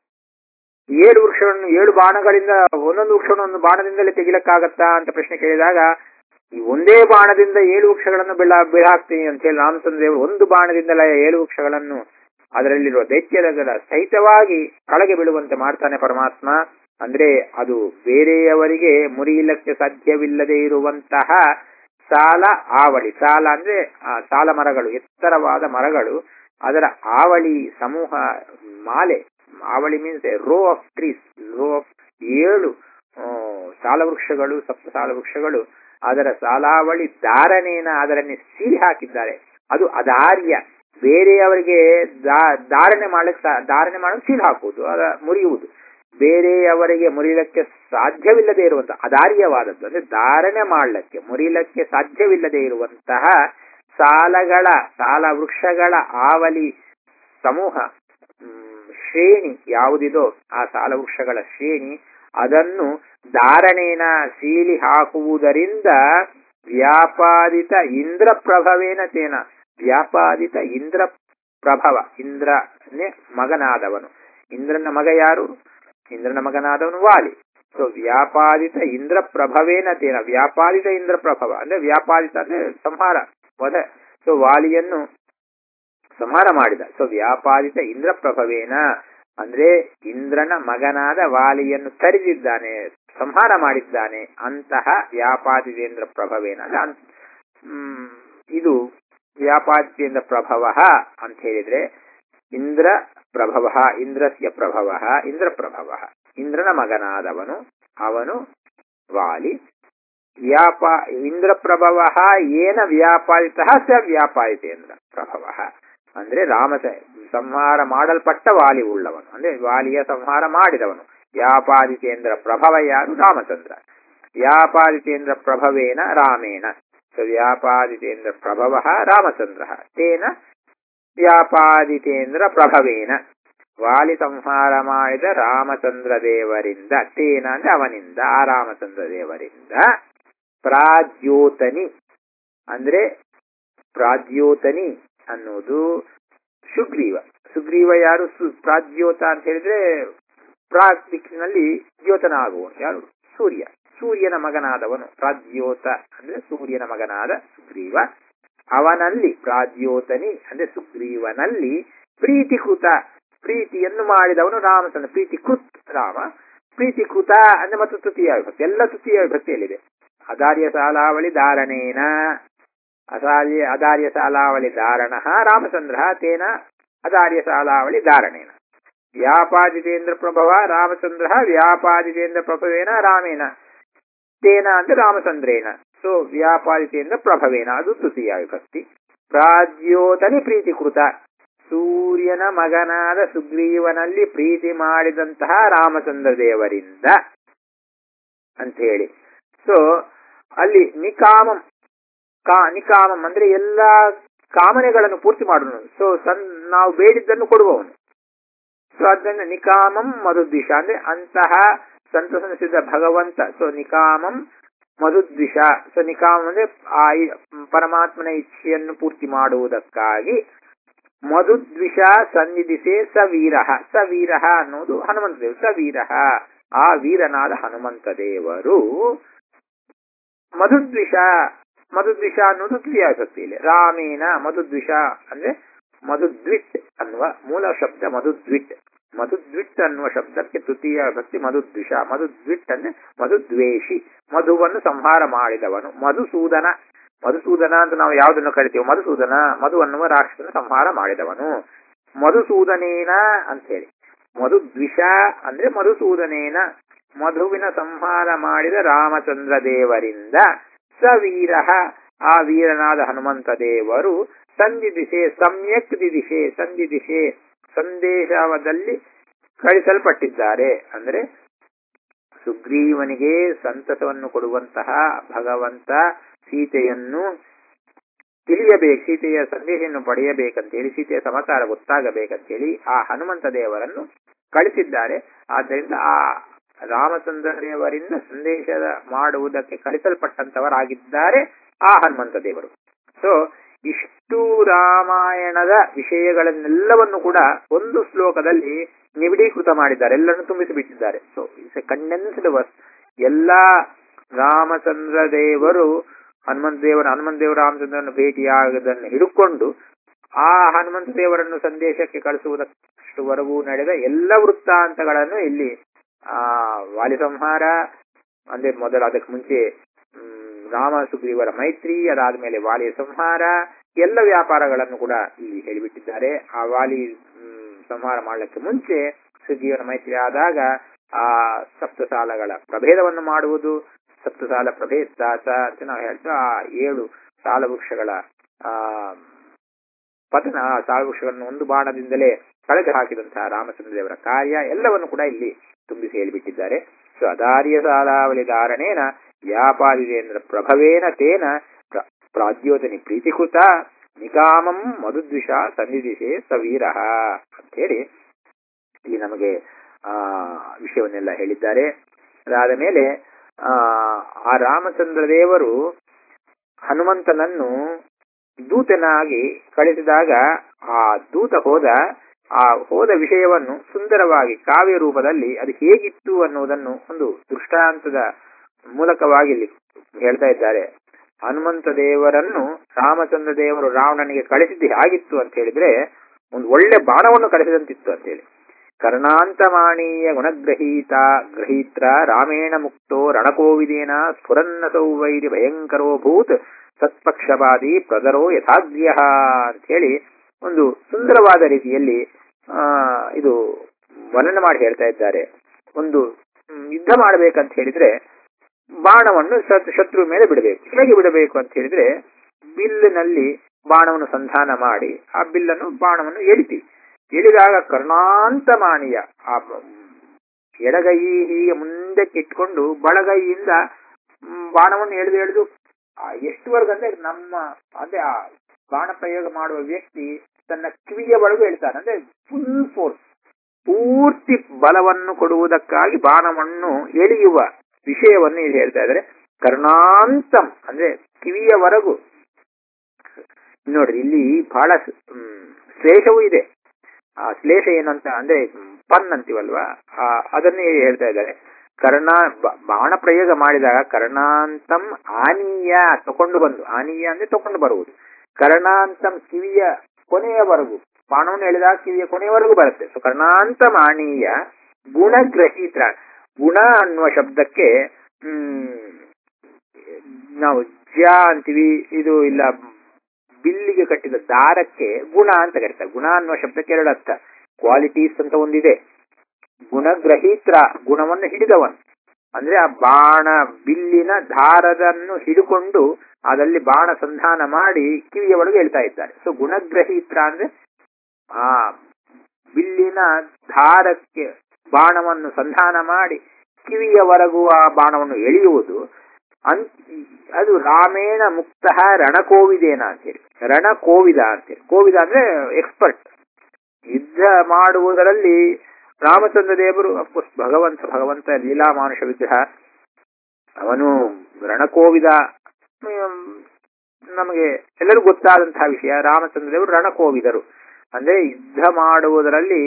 ಏಳು ವೃಕ್ಷಗಳನ್ನು ಏಳು ಬಾಣಗಳಿಂದ ಒಂದೊಂದು ವೃಕ್ಷವನ್ನು ಒಂದು ಬಾಣದಿಂದಲೇ ತೆಗಿಲಕ್ಕಾಗತ್ತಾ ಅಂತ ಪ್ರಶ್ನೆ ಕೇಳಿದಾಗ ಈ ಒಂದೇ ಬಾಣದಿಂದ ಏಳು ವೃಕ್ಷಗಳನ್ನು ಬೆಳ ಬೆಳಹಾಕ್ತೀನಿ ಅಂತ ಹೇಳಿ ರಾಮಚಂದ್ರ ದೇವರು ಒಂದು ಬಾಣದಿಂದಲೇ ಏಳು ವೃಕ್ಷಗಳನ್ನು ಅದರಲ್ಲಿರುವ ದೈತ್ಯಗಳ ಸಹಿತವಾಗಿ ಕಳಗೆ ಬೀಳುವಂತೆ ಮಾಡ್ತಾನೆ ಪರಮಾತ್ಮ ಅಂದ್ರೆ ಅದು ಬೇರೆಯವರಿಗೆ ಮುರಿಯಲಿಕ್ಕೆ ಸಾಧ್ಯವಿಲ್ಲದೆ ಇರುವಂತಹ ಸಾಲ ಆವಳಿ ಸಾಲ ಅಂದ್ರೆ ಆ ಸಾಲ ಮರಗಳು ಎತ್ತರವಾದ ಮರಗಳು ಅದರ ಆವಳಿ ಸಮೂಹ ಮಾಲೆ ಆವಳಿ means row of trees row of ಏಳು ಆ, ಸಾಲ ವೃಕ್ಷಗಳು ಸಪ್ತ ಸಾಲ ವೃಕ್ಷಗಳು ಅದರ ಸಾಲಾವಳಿ ಧಾರಣೆನ ಅದರನ್ನೇ ಸೀಳಿ ಹಾಕಿದ್ದಾರೆ ಅದು ಅದಾರ್ಯ ಬೇರೆಯವರಿಗೆ ದಾ- ಧಾರಣೆ ಮಾಡಕ್ ಸಾ- ಧಾರಣೆ ಮಾಡಲು ಸೀಲ್ ಹಾಕುವುದು ಅದ ಮುರಿಯುವುದು ಬೇರೆಯವರಿಗೆ ಮುರಿಯಲಿಕ್ಕೆ ಸಾಧ್ಯವಿಲ್ಲದೆ ಇರುವಂತ ಅದಾರ್ಯವಾದದ್ದು ಅಂದ್ರೆ ಧಾರಣೆ ಮಾಡಲಿಕ್ಕೆ ಮುರಿಯಲಿಕ್ಕೆ ಸಾಧ್ಯವಿಲ್ಲದೆ ಇರುವಂತಹ ಸಾಲಗಳ ಸಾಲ ವೃಕ್ಷಗಳ ಆವಲಿ ಸಮೂಹ ಮ್, ಶ್ರೇಣಿ ಯಾವುದಿದೋ ಆ ಸಾಲ ವೃಕ್ಷಗಳ ಶ್ರೇಣಿ ಅದನ್ನು ಧಾರಣೆನ ಸೀಳಿ ಹಾಕುವುದರಿಂದ ವ್ಯಾಪಾದಿತ ಇಂದ್ರ ಪ್ರಭವೇನ ತೇನ ವ್ಯಾಪಾದಿತ ಇಂದ್ರ ಪ್ರಭವ ಇಂದ್ರನೇ ಮಗನಾದವನು ಇಂದ್ರನ ಮಗ ಯಾರು ಇಂದ್ರನ ಮಗನಾದವನು ವಾಲಿ ಸೊ ವ್ಯಾಪಾದಿತ ಇಂದ್ರ ಪ್ರಭವೇನ ತೇನ ವ್ಯಾಪಾದಿತ ಇಂದ್ರ ಪ್ರಭವ ಅಂದ್ರೆ ವ್ಯಾಪಾದಿತ ಅಂದ್ರೆ ಸಂಹಾರ ವಧ ಸೊ ವಾಲಿಯನ್ನು ಸಂಹಾರ ಮಾಡಿದ ಸೊ ವ್ಯಾಪಾದಿತ ಇಂದ್ರ ಪ್ರಭವೇನ ಅಂದ್ರೆ ಇಂದ್ರನ ಮಗನಾದ ವಾಲಿಯನ್ನು ತರಿದಿದ್ದಾನೆ ಸಂಹಾರ ಮಾಡಿದ್ದಾನೆ ಅಂತಹ ವ್ಯಾಪಾದಿತೇಂದ್ರ ಪ್ರಭವೇನ ಅಂದ್ರೆ ಅನ್- ಹ್ಮ್, ಇದು ವ್ಯಾಪಾದಿತೇಂದ್ರ ಪ್ರಭವ ಅಂತ ಹೇಳಿದ್ರೆ ಇಂದ್ರ ಪ್ರಭವ ಇಂದ್ರಸ್ಯ ಪ್ರಭವ ಇಂದ್ರ ಪ್ರಭವ ಇಂದ್ರನ ಮಗನಾದವನು ಅವನು ವಾಲಿ ವ್ಯಾಪಾ ಇಂದ್ರ ಪ್ರಭವ ಏನ ವ್ಯಾಪಾದಿತ ಸ ವ್ಯಾಪಾದಿತೇಂದ್ರ ಪ್ರಭವ ಅಂದ್ರೆ ರಾಮ ಸಂಹಾರ ಮಾಡಲ್ಪಟ್ಟ ವಾಲಿ ಉಳ್ಳವನು ಅಂದ್ರೆ ವಾಲಿಯ ಸಂಹಾರ ಮಾಡಿದವನು ವ್ಯಾಪಾದಿತೇಂದ್ರ ಪ್ರಭವ ಯಾರು ರಾಮಚಂದ್ರ ವ್ಯಾಪಾದಿತೇಂದ್ರ ಪ್ರಭವೇನ ರಾಮೇಣ ಸೊ ವ್ಯಾಪಾದಿತೇಂದ್ರ ಪ್ರಭವ ರಾಮಚಂದ್ರ ತೇನ ವ್ಯಾಪಾದಿತೇಂದ್ರ ಪ್ರಭವೇನ ವಾಲಿ ಸಂಹಾರ ಮಾಡಿದ ರಾಮಚಂದ್ರ ದೇವರಿಂದ ತೇನ ಅಂದ್ರೆ ಅವನಿಂದ ಆ ರಾಮಚಂದ್ರ ದೇವರಿಂದ ಪ್ರಾಜ್ಯೋತನಿ ಅಂದ್ರೆ ಪ್ರಾಜ್ಯೋತನಿ ಅನ್ನೋದು ಸುಗ್ರೀವ ಸುಗ್ರೀವ ಯಾರು ಸು- ಪ್ರಾಜ್ಯೋತ ಅಂತ ಹೇಳಿದ್ರೆ ಪ್ರಾಗ್ ದಿಕ್ಕಿನಲ್ಲಿ ದ್ಯೋತನ ಆಗುವನು ಯಾರು ಸೂರ್ಯ ಸೂರ್ಯನ ಮಗನಾದವನು ಪ್ರಾಜ್ಯೋತ ಅಂದ್ರೆ ಸೂರ್ಯನ ಮಗನಾದ ಸುಗ್ರೀವ ಅವನಲ್ಲಿ ಪ್ರಾಜ್ಯೋತನಿ ಅಂದ್ರೆ ಸುಗ್ರೀವನಲ್ಲಿ ಪ್ರೀತಿಕೃತ ಪ್ರೀತಿಯನ್ನು ಮಾಡಿದವನು ರಾಮಚಂದ್ರ ಪ್ರೀತಿ ಕೃತ್ ರಾಮ ಪ್ರೀತಿ ಕೃತ ಅಂದ್ರೆ ಮತ್ತು ತೃತೀಯ ವಿಭಕ್ತಿ ಎಲ್ಲ ತೃತೀಯ ವಿಭಕ್ತಿಯಲ್ಲಿದೆ ಅದಾರ್ಯ ಸಾಲಾವಳಿ ಧಾರಣೇನ ಅಸಾರ್ಯ ಅದಾರ್ಯ ಸಾಲಾವಳಿ ಧಾರಣ ರಾಮಚಂದ್ರ ತೇನ ಅದಾರ್ಯ ಸಾಲಾವಳಿ ಧಾರಣೇನ ವ್ಯಾಪಾದಿತೇಂದ್ರ ಪ್ರಭವ ರಾಮಚಂದ್ರ ವ್ಯಾಪಾದಿತೇಂದ್ರ ಪ್ರಭವೇನ ರಾಮೇನ ತೇನ ಅಂದ್ರೆ ರಾಮಚಂದ್ರೇನ ಸೊ ವ್ಯಾಪಾದಿತೇಂದ್ರ ಪ್ರಭವೇನ ಅದು ತೃತೀಯ ವಿಭಕ್ತಿ ಪ್ರಾಜ್ಯೋತನಿ ಪ್ರೀತಿಕೃತ ಸೂರ್ಯನ ಮಗನಾದ ಸುಗ್ರೀವನಲ್ಲಿ ಪ್ರೀತಿ ಮಾಡಿದಂತಹ ರಾಮಚಂದ್ರ ದೇವರಿಂದ ಅಂತ ಹೇಳಿ ಸೊ ಅಲ್ಲಿ ನಿಕಾಮಂ ಕಾ ನಿಕಾಮಂ ಅಂದ್ರೆ ಎಲ್ಲಾ ಕಾಮನೆಗಳನ್ನು ಪೂರ್ತಿ ಮಾಡುವನು ಸೊ ಸನ್ ನಾವು ಬೇಡಿದ್ದನ್ನು ಕೊಡುವವನು ಸೊ ಅದನ್ನ ನಿಕಾಮಂ ಮಧುದ್ವಿಷ ಅಂದ್ರೆ ಅಂತಹ ಸಂತಸನಿಸಿದ ಭಗವಂತ ಸೊ ನಿಕಾಮಂ ಮಧುದ್ವಿಷ ಸೊ ನಿಕಾಮಂ ಅಂದ್ರೆ ಆ ಇ- ಪರಮಾತ್ಮನ ಇಚ್ಛೆಯನ್ನು ಪೂರ್ತಿ ಮಾಡುವುದಕ್ಕಾಗಿ ಮಧುದ್ವಿಷ ಸನ್ನಿಧಿಸೆ ಸ ವೀರಃ ಸ ವೀರಃ ಅನ್ನೋದು ಹನುಮಂತ ದೇವರು ಸ ವೀರಃ ಆ ವೀರನಾದ ಹನುಮಂತ ದೇವರು ಮಧುದ್ವಿಷ ಮಧುದ್ವಿಷ ಅನ್ನೋದು ತೃತೀಯ ಶಕ್ತಿಯಲ್ಲಿ ರಾಮೇನ ಮಧುದ್ವಿಷ ಅಂದ್ರೆ ಮಧುದ್ವಿಟ್ ಅನ್ನುವ ಮೂಲ ಶಬ್ದ ಮಧುದ್ವಿಟ್ ಮಧುದ್ವಿಟ್ ಅನ್ನುವ ಶಬ್ದಕ್ಕೆ ತೃತೀಯ ಭಕ್ತಿ ಮಧುದ್ವಿಷ ಮಧುದ್ವಿಟ್ ಅಂದ್ರೆ ಮಧುದ್ವೇಷಿ ಮಧುವನ್ನು ಸಂಹಾರ ಮಾಡಿದವನು ಮಧುಸೂದನ ಮಧುಸೂದನ ಅಂತ ನಾವು ಯಾವುದನ್ನು ಕರಿತೀವಿ ಮಧುಸೂದನ ಮಧು ಅನ್ನುವ ರಾಕ್ಷಸನ ಸಂಹಾರ ಮಾಡಿದವನು ಮಧುಸೂದನೇನ ಅಂತ ಹೇಳಿ ಮಧುದ್ವಿಷ ಅಂದ್ರೆ ಮಧುಸೂದನೇನ ಮಧುವಿನ ಸಂಹಾರ ಮಾಡಿದ ರಾಮಚಂದ್ರ ದೇವರಿಂದ ಸ ವೀರ ಆ ವೀರನಾದ ಹನುಮಂತ ದೇವರು ಸಂಧಿ ದಿಶೆ ಸಮ್ಯಕ್ ದಿಶೆ ಸಂಧಿ ದಿಶೆ ಸಂದೇಶದಲ್ಲಿ ಕಳಿಸಲ್ಪಟ್ಟಿದ್ದಾರೆ ಅಂದ್ರೆ ಸುಗ್ರೀವನಿಗೆ ಸಂತಸವನ್ನು ಕೊಡುವಂತಹ ಭಗವಂತ ಸೀತೆಯನ್ನು ತಿಳಿಯಬೇಕು ಸೀತೆಯ ಸಂದೇಶವನ್ನು ಪಡೆಯಬೇಕಂತ ಹೇಳಿ ಸೀತೆಯ ಸಮಾಚಾರ ಗೊತ್ತಾಗಬೇಕಂತ ಹೇಳಿ ಆ ಹನುಮಂತ ದೇವರನ್ನು ಕಳಿಸಿದ್ದಾರೆ ಆದ್ದರಿಂದ ಆ ರಾಮಚಂದ್ರ ದೇವರಿಂದ ಸಂದೇಶದ ಮಾಡುವುದಕ್ಕೆ ಕಳಿಸಲ್ಪಟ್ಟಂತವರಾಗಿದ್ದಾರೆ ಆ ಹನುಮಂತ ದೇವರು ಸೊ ಇಷ್ಟು ರಾಮಾಯಣದ ವಿಷಯಗಳನ್ನೆಲ್ಲವನ್ನು ಕೂಡ ಒಂದು ಶ್ಲೋಕದಲ್ಲಿ ನಿಬಿಡೀಕೃತ ಮಾಡಿದ್ದಾರೆ ಎಲ್ಲರನ್ನು ತುಂಬಿಸಿ ಬಿಟ್ಟಿದ್ದಾರೆ so it's a condensed verse ಎಲ್ಲಾ ರಾಮಚಂದ್ರ ದೇವರು ಹನುಮಂತ ದೇವರ ಹನುಮಂತ ದೇವರು ರಾಮಚಂದ್ರನ ಭೇಟಿಯಾಗದನ್ನು ಹಿಡುಕೊಂಡು ಆ ಹನುಮಂತ ದೇವರನ್ನು ಸಂದೇಶಕ್ಕೆ ಕಳಿಸುವುದಷ್ಟುವರೆಗೂ ನಡೆದ ಎಲ್ಲ ವೃತ್ತಾಂತಗಳನ್ನು ಇಲ್ಲಿ ಆ ವಾಲಿ ಸಂಹಾರ ಅಂದ್ರೆ ಮೊದಲು ಅದಕ್ಕೆ ಮುಂಚೆ ಹ್ಮ್, ರಾಮ ಸುಗ್ರೀವರ ಮೈತ್ರಿ ಅದಾದ್ಮೇಲೆ ವಾಲಿಯ ಸಂಹಾರ ಎಲ್ಲ ವ್ಯಾಪಾರಗಳನ್ನು ಕೂಡ ಇಲ್ಲಿ ಹೇಳಿಬಿಟ್ಟಿದ್ದಾರೆ ಆ ವಾಲಿ ಹ್ಮ್, ಸಂಹಾರ ಮಾಡಲಿಕ್ಕೆ ಮುಂಚೆ ಸುಗ್ರೀವನ ಮೈತ್ರಿ ಆದಾಗ ಆ ಸಪ್ತಸಾಲಗಳ ಪ್ರಭೇದವನ್ನು ಮಾಡುವುದು ಸಪ್ತಸಾಲ ಪ್ರಭೇದ ದಾಸ ಅಂತ ನಾವು ಹೇಳ್ತಾ ಆ ಏಳು ಸಾಲ ವೃಕ್ಷಗಳ ಆ ಪತನ ಆ ಸಾಲ ವೃಕ್ಷಗಳನ್ನು ಒಂದು ಬಾಣದಿಂದಲೇ ಕಳೆದು ಹಾಕಿದಂತಹ ರಾಮಚಂದ್ರ ದೇವರ ಕಾರ್ಯ ಎಲ್ಲವನ್ನು ಕೂಡ ಇಲ್ಲಿ ತುಂಬಿಸಿ ಹೇಳಿಬಿಟ್ಟಿದ್ದಾರೆ ಸೊ ಅದಾರ್ಯ ಸಾಲಾವಳಿ ಧಾರಣೇನ ವ್ಯಾಪಾರಿದೇಂದ್ರ ಪ್ರಭವೇನ ತೇನ ಪ್ರ- ಪ್ರಾದ್ಯೋತನಿ ಪ್ರೀತಿಕೃತ ನಿಕಾಮಂ ಮಧುದ್ವಿಷ ಸನ್ನಿಧಿಸೆ ಸವೀರ ಅಂತೇಳಿ ಇಲ್ಲಿ ನಮಗೆ ಆ ವಿಷಯವನ್ನೆಲ್ಲ ಹೇಳಿದ್ದಾರೆ ಅದಾದ ಮೇಲೆ ಆ ಆ ರಾಮಚಂದ್ರ ದೇವರು ಹನುಮಂತನನ್ನು ದೂತನಾಗಿ ಕಳಿಸಿದಾಗ ಆ ದೂತ ಹೋದ ಆ ಹೋದ ವಿಷಯವನ್ನು ಸುಂದರವಾಗಿ ಕಾವ್ಯ ರೂಪದಲ್ಲಿ ಅದು ಹೇಗಿತ್ತು ಅನ್ನುವುದನ್ನು ಒಂದು ದೃಷ್ಟಾಂತದ ಮೂಲಕವಾಗಿ ಇಲ್ಲಿ ಹೇಳ್ತಾ ಇದ್ದಾರೆ ಹನುಮಂತ ದೇವರನ್ನು ರಾಮಚಂದ್ರ ದೇವರು ರಾವಣನಿಗೆ ಕಳಿಸಿದ್ದು ಹೇಗಿತ್ತು ಅಂತ ಹೇಳಿದ್ರೆ ಒಂದು ಒಳ್ಳೆ ಬಾಣವನ್ನು ಕಳಿಸಿದಂತಿತ್ತು ಅಂತ ಹೇಳಿ ಕರ್ಣಾಂತಮಾಣೀಯ ಗುಣಗ್ರಹೀತ ಗ್ರಹೀತ್ರ ರಾಮೇಣ ಮುಕ್ತೋ ರಣಕೋವಿದೇನ ಸ್ಫುರನ್ನಸೌ ವೈರಿ ಭಯಂಕರೋ ಭೂತ್ ಸತ್ಪಕ್ಷಪಾದಿ ಪ್ರದರೋ ಯಥಾಗ್ರ್ಯ ಅಂತ ಹೇಳಿ ಒಂದು ಸುಂದರವಾದ ರೀತಿಯಲ್ಲಿ ಆ ಇದು ವರ್ಣನೆ ಮಾಡಿ ಹೇಳ್ತಾ ಇದ್ದಾರೆ ಒಂದು ಹ್ಮ್, ಯುದ್ಧ ಮಾಡಬೇಕಂತ ಹೇಳಿದ್ರೆ ಬಾಣವನ್ನು ಶತ್- ಶತ್ರು ಮೇಲೆ ಬಿಡಬೇಕು ಹೇಗೆ ಬಿಡಬೇಕು ಅಂತ ಹೇಳಿದ್ರೆ ಬಿಲ್ಲಿನಲ್ಲಿ ಬಾಣವನ್ನು ಸಂಧಾನ ಮಾಡಿ ಆ ಬಿಲ್ಲನ್ನು ಬಾಣವನ್ನು ಎಳಿತೀವಿ ಎಳಿದಾಗ ಕರ್ಣಾಂತಮಾನಿಯ ಆ ಬ- ಎಡಗೈ ಹೀಗೆ ಮುಂದಕ್ಕೆ ಇಟ್ಕೊಂಡು ಬಲಗೈಯಿಂದ ಮ್, ಬಾಣವನ್ನು ಎಳೆದು ಎಳೆದು ಆ ಎಷ್ಟುವರೆಗೂ ಅಂದ್ರೆ ನಮ್ಮ ಅಂದ್ರೆ ಆ ಬಾಣ ಪ್ರಯೋಗ ಮಾಡುವ ವ್ಯಕ್ತಿ ತನ್ನ ಕಿವಿಯ ಒಳಗೂ ಹೇಳ್ತಾನೆ ಅಂದ್ರೆ ಫುಲ್ ಫೋರ್ಸ್ ಪೂರ್ತಿ ಬಲವನ್ನು ಕೊಡುವುದಕ್ಕಾಗಿ ಬಾಣವನ್ನು ಎಳೆಯುವ ವಿಷಯವನ್ನು ಇಲ್ಲಿ ಹೇಳ್ತಾ ಇದ್ದಾರೆ ಕರ್ಣಾಂತಂ ಅಂದ್ರೆ ಕಿವಿಯವರೆಗೂ ನೋಡ್ರಿ ಇಲ್ಲಿ ಬಹಳ ಸ್- ಹ್ಮ್, ಶ್ಲೇಷವೂ ಇದೆ ಆ ಶ್ಲೇಷ ಏನಂತ ಅಂದ್ರೆ ಪನ್ ಅಂತೀವಲ್ವಾ ಆ, ಅದನ್ನೇ ಹೇಳ್ತಾ ಇದ್ದಾರೆ ಕರ್ಣ ಬ- ಬಾಣ ಪ್ರಯೋಗ ಮಾಡಿದಾಗ ಕರ್ಣಾಂತಂ ಆನೀಯ ತಕೊಂಡು ಬಂದು ಆನೀಯ ಅಂದ್ರೆ ತಕೊಂಡು ಬರುವುದು ಕರ್ಣಾಂತಂ ಕಿವಿಯ ಕೊನೆಯವರೆಗೂ ಬಾಣವನ್ನು ಎಳೆದಾಗ ಕಿವಿಯ ಕೊನೆಯವರೆಗೂ ಬರುತ್ತೆ ಸೊ ಕರ್ಣಾಂತಂ ಆನೀಯ ಗುಣಗ್ರಹೀತ ಗುಣ ಅನ್ನುವ ಶಬ್ದಕ್ಕೆ ಹ್ಮ್ ನಾವು ಜ ಅಂತೀವಿ ಇದು ಇಲ್ಲ ಬಿಲ್ಲಿಗೆ ಕಟ್ಟಿದ ದಾರಕ್ಕೆ ಗುಣ ಅಂತ ಕರೀತಾರೆ ಗುಣ ಅನ್ನುವ ಶಬ್ದಕ್ಕೆ ಎರಡು ಅರ್ಥ ಕ್ವಾಲಿಟೀಸ್ ಅಂತ ಒಂದಿದೆ ಗುಣಗ್ರಹೀತ್ರ ಗುಣವನ್ನು ಹಿಡಿದವನು ಅಂದ್ರೆ ಆ ಬಾಣ ಬಿಲ್ಲಿನ ದಾರದನ್ನು ಹಿಡಿಕೊಂಡು ಅದಲ್ಲಿ ಬಾಣ ಸಂಧಾನ ಮಾಡಿ ಕಿವಿಯ ಒಳಗೆ ಹೇಳ್ತಾ ಇದ್ದಾರೆ ಸೊ ಗುಣಗ್ರಹೀತ್ರ ಅಂದ್ರೆ ಆ ಬಿಲ್ಲಿನ ದಾರಕ್ಕೆ ಬಾಣವನ್ನು ಸಂಧಾನ ಮಾಡಿ ಕಿವಿಯವರೆಗೂ ಆ ಬಾಣವನ್ನು ಎಳೆಯುವುದು ಅನ್ ಅದು ರಾಮೇಣ ಮುಕ್ತ ರಣಕೋವಿದೇನ ಅಂತೇಳಿ ರಣಕೋವಿದ ಅಂತೇಳಿ ಕೋವಿದ ಅಂದ್ರೆ ಎಕ್ಸ್ಪರ್ಟ್ ಯುದ್ಧ ಮಾಡುವುದರಲ್ಲಿ ರಾಮಚಂದ್ರ ದೇವರು ಅಫ್ಕೋರ್ಸ್ ಭಗವಂತ ಭಗವಂತ ಲೀಲಾ ಮಾನುಷ ವಿಗ್ರಹ ಅವನು ರಣಕೋವಿದ ಹ್ಮ್, ನಮಗೆ ಎಲ್ಲರಿಗೂ ಗೊತ್ತಾದಂತಹ ವಿಷಯ ರಾಮಚಂದ್ರ ದೇವರು ರಣಕೋವಿದರು ಅಂದ್ರೆ ಯುದ್ಧ ಮಾಡುವುದರಲ್ಲಿ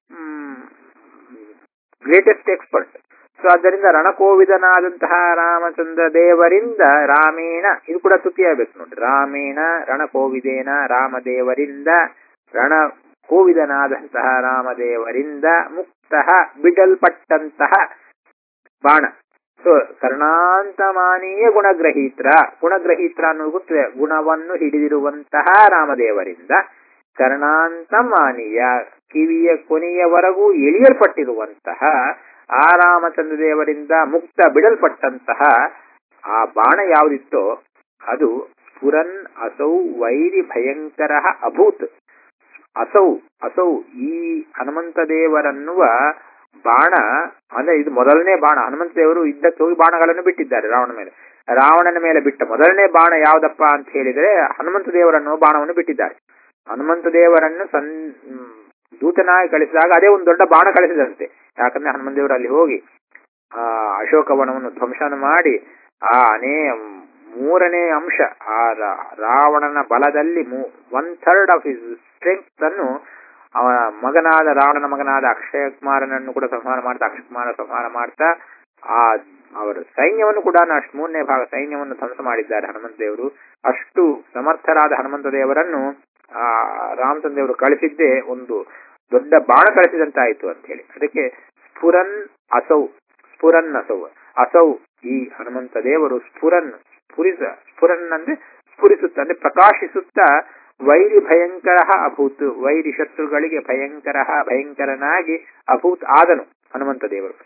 ಗ್ರೇಟೆಸ್ಟ್ ಎಕ್ಸ್ಪರ್ಟ್ ಸೊ ಆದ್ದರಿಂದ ರಣಕೋವಿದನಾದಂತಹ ರಾಮಚಂದ್ರ ದೇವರಿಂದ ರಾಮೇಣ ಇದು ಕೂಡ ತುತಿಯಾಗಬೇಕು ನೋಡಿ ರಾಮೇಣ ರಣಕೋವಿದೇನ ರಾಮದೇವರಿಂದ ರಣ ಕೋವಿದನಾದಂತಹ ರಾಮದೇವರಿಂದ ಮುಕ್ತ ಬಿಡಲ್ಪಟ್ಟಂತಹ ಬಾಣ ಸೊ ಕರ್ಣಾಂತಮಾನೀಯ ಗುಣಗ್ರಹೀತ್ರ ಗುಣಗ್ರಹೀತ್ರ ಅನ್ನೋದು ಗೊತ್ತಿದೆ ಗುಣವನ್ನು ಹಿಡಿದಿರುವಂತಹ ರಾಮದೇವರಿಂದ ಕರ್ಣಾಂತಮಾನೀಯ ಕಿವಿಯ ಕೊನೆಯವರೆಗೂ ಎಳೆಯಲ್ಪಟ್ಟಿರುವಂತಹ ಆ ರಾಮಚಂದ್ರ ದೇವರಿಂದ ಮುಕ್ತ ಬಿಡಲ್ಪಟ್ಟಂತಹ ಆ ಬಾಣ ಯಾವುದಿತ್ತೋ ಅದು ಸ್ಫುರನ್ ಅಸೌ ವೈರಿ ಭಯಂಕರ ಅಭೂತ್ ಅಸೌ ಅಸೌ ಈ ಹನುಮಂತ ದೇವರನ್ನುವ ಬಾಣ ಅಂದ್ರೆ ಇದು ಮೊದಲನೇ ಬಾಣ ಹನುಮಂತ ದೇವರು ಯುದ್ಧಕ್ಕೆ ಹೋಗಿ ಬಾಣಗಳನ್ನು ಬಿಟ್ಟಿದ್ದಾರೆ ರಾವಣ ಮೇಲೆ ರಾವಣನ ಮೇಲೆ ಬಿಟ್ಟ ಮೊದಲನೇ ಬಾಣ ಯಾವ್ದಪ್ಪ ಅಂತ ಹೇಳಿದ್ರೆ ಹನುಮಂತ ದೇವರನ್ನುವ ಬಾಣವನ್ನು ಬಿಟ್ಟಿದ್ದಾರೆ ಹನುಮಂತ ದೇವರನ್ನು ಸನ್ ಹ್ಮ್, ದೂತನಾಗಿ ಕಳಿಸಿದಾಗ ಅದೇ ಒಂದು ದೊಡ್ಡ ಬಾಣ ಕಳಿಸಿದಂತೆ ಯಾಕಂದ್ರೆ ಹನುಮಂತ ದೇವರು ಅಲ್ಲಿ ಹೋಗಿ ಆ ಅಶೋಕವನವನ್ನು ಧ್ವಂಸನ ಮಾಡಿ ಆ ಅನೇ ಮೂರನೇ ಅಂಶ ಆ ರಾ- ರಾವಣನ ಬಲದಲ್ಲಿ one third of his strength ಅನ್ನು ಅವನ ಮಗನಾದ ರಾವಣನ ಮಗನಾದ ಅಕ್ಷಯ ಕುಮಾರನನ್ನು ಕೂಡ ಸಂಹಾರ ಮಾಡ್ತಾ ಅಕ್ಷಯ ಕುಮಾರ ಸಂಹಾರ ಮಾಡ್ತಾ ಆ ಅವರ ಸೈನ್ಯವನ್ನು ಕೂಡ ಅಷ್ಟು ಮೂರನೇ ಭಾಗ ಸೈನ್ಯವನ್ನು ಧ್ವಂಸ ಮಾಡಿದ್ದಾರೆ ಹನುಮಂತ ದೇವರು ಅಷ್ಟು ಸಮರ್ಥರಾದ ಹನುಮಂತ ದೇವರನ್ನು ಆ ರಾಮಚಂದ್ರ ದೇವರು ಕಳಿಸಿದ್ದೇ ಒಂದು ದೊಡ್ಡ ಬಾಣ ಕಳಿಸಿದಂತಾಯ್ತು ಅಂತ ಹೇಳಿ ಅದಕ್ಕೆ ಸ್ಫುರನ್ ಅಸೌ ಸ್ಫುರನ್ ಅಸೌ ಅಸೌ ಈ ಹನುಮಂತ ದೇವರು ಸ್ಫುರನ್ ಸ್ಫುರಿಸ ಸ್ಫುರನ್ ಅಂದ್ರೆ ಸ್ಫುರಿಸುತ್ತ ಅಂದ್ರೆ ಪ್ರಕಾಶಿಸುತ್ತಾ ವೈರಿ ಭಯಂಕರ ಅಭೂತ್ ವೈರಿ ಶತ್ರುಗಳಿಗೆ ಭಯಂಕರ ಭಯಂಕರನಾಗಿ ಅಭೂತ್ ಆದನು ಹನುಮಂತ ದೇವರು